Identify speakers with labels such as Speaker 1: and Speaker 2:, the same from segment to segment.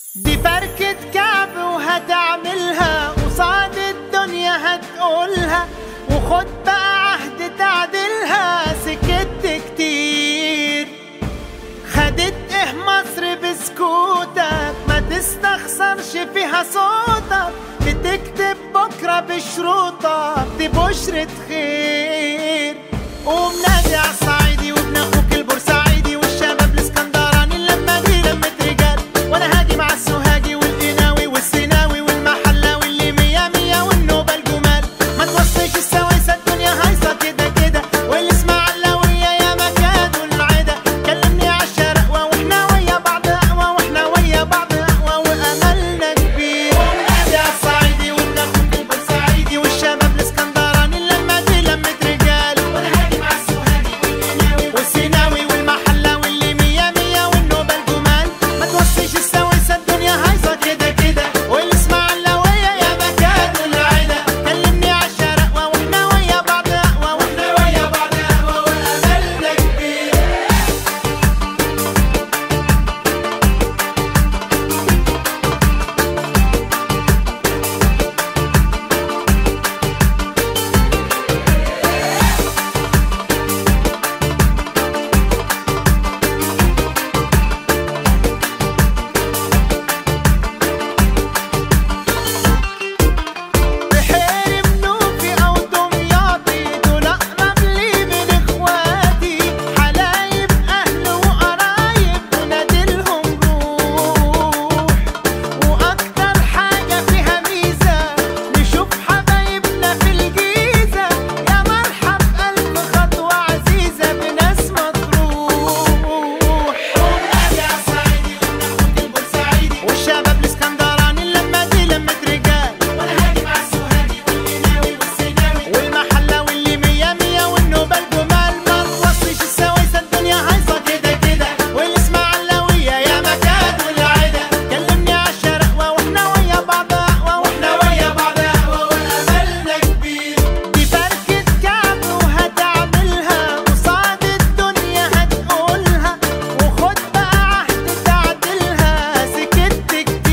Speaker 1: دي فركة كعب وهتعملها قصاد الدنيا هتقولها وخد بقى عهد تعدلها سكت كتير خدت ايه مصر بسكوتك ما تستخسرش فيها صوتك بتكتب بكرة بشروطك دي بشرة خير قوم نادي على الصعيدي وابن اخوك البورسعيدي والشباب الاسكندراني اللمة دي لمة رجال وانا هاجي مع السوهاجي والقناوي والسيناوي والمحلاوي اللي مية مية والنوبة الجمال ما توصيش السويسة الدنيا هايصة كده كده والاسماعيلاوية يا مكان والعدا كلمني عالشرقوة واحنا ويا بعض اقوى واحنا ويا بعض اقوى واملنا كبير ونادي عالصعيدي وابن اخوك البورسعيدي والشباب الاسكندراني اللمة دي لمة رجال وانا هاجي مع السوهاجي والقناوي والسيناوي والمحلاوي اللي مية مية والنوبة الجمال ما توصيش السويسة الدنيا هايصة كده كده والاسماعيلاوية يا مكان والعدا كلمني عالشرقوة واحنا ويا بعض اقوى واحنا ويا بعض اقوى واملنا كبير بحير منوفي او دمياطي دول اقرب لي من اخواتي حلايب اهل وقرايب ونادلهم روح واكتر حاجه فيها ميزه نشوف حبايبنا في الجيزه يا مرحب الف خطوه عزيزه بناس مطروح ونادي عالصعيدي وناخد البورسعيدي والشباب الاسكندراني اللمه دي لمه رجال وانا هاجي مع السوهاجي والقناوي والسيناوي والمحلاوي اللي مية مية والنوبة الجمال ما توصيش السويسة الدنيا هايصة كده كده والاسماعيلاوية يا مكان والعدا كلمني عالشرقوة واحنا ويا بعض اقوى واحنا ويا بعض اقوى واملنا كبير دي فركة كعب وهتعملها قصاد الدنيا هتقولها وخد بقى عهد تعدلها سكت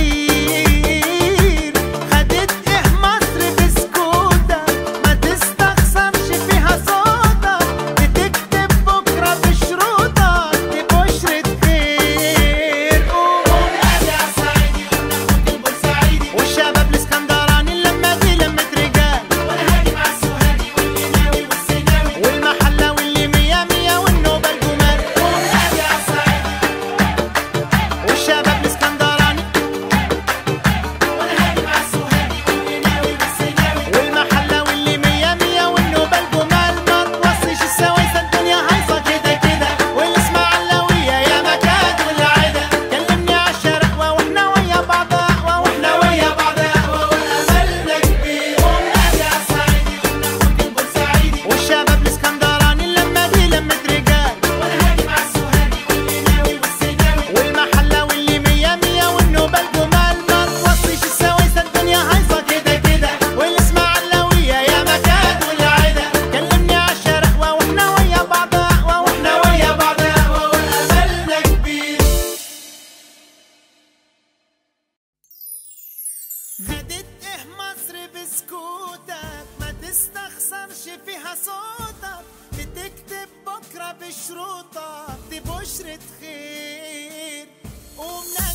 Speaker 1: كتير خدت ايه مصر بسكوتك ما تستخسرش فيها صوتك بتكتب بكرة بشروطك دي بشرة خير قوم نادي عالصعيدي وناخد البورسعيدي والشباب الاسكندراني اللمة دي لمة رجال وانا هاجي مع السوهاجي والقناوي والسيناوي والمحلاوي اللي مية مية والنوبة الجمال قوم نادي عالصعيدي والشباب الاسكندراني وانا هاجي مع السوهاجي والقناوي والسيناوي والمحلاوي اللي مية مية والنوبة الجمال ما توصيش السويسة الدنيا هايصة كده كده والاسماعيلاوية يا مكان والعدا كلمني عالشرقوة واحنا ويا بعض اقوى واحنا ويا بعض اقوى واملنا كبير ونادي عالصعيدي وناخد البورسعيدي والشباب الاسكندراني اللمة دي لمة رجال وانا هاجي مع السوهاجي والقناوي والسيناوي والمحلاوي اللي مية مية والنوبة الجمال ما توصيش السويسة الدنيا هايصة كده كده والاسماعيلاوية يا مكان والعدا كلمني عالشرقوة واحنا ويا بعض اقوى واحنا ويا بعض اقوى واملنا كبير خدت ايه مصر بسكوتك ما تستخسرش فيها صوتك بتكتب بكرة بشروطك دي بشرة خير قوم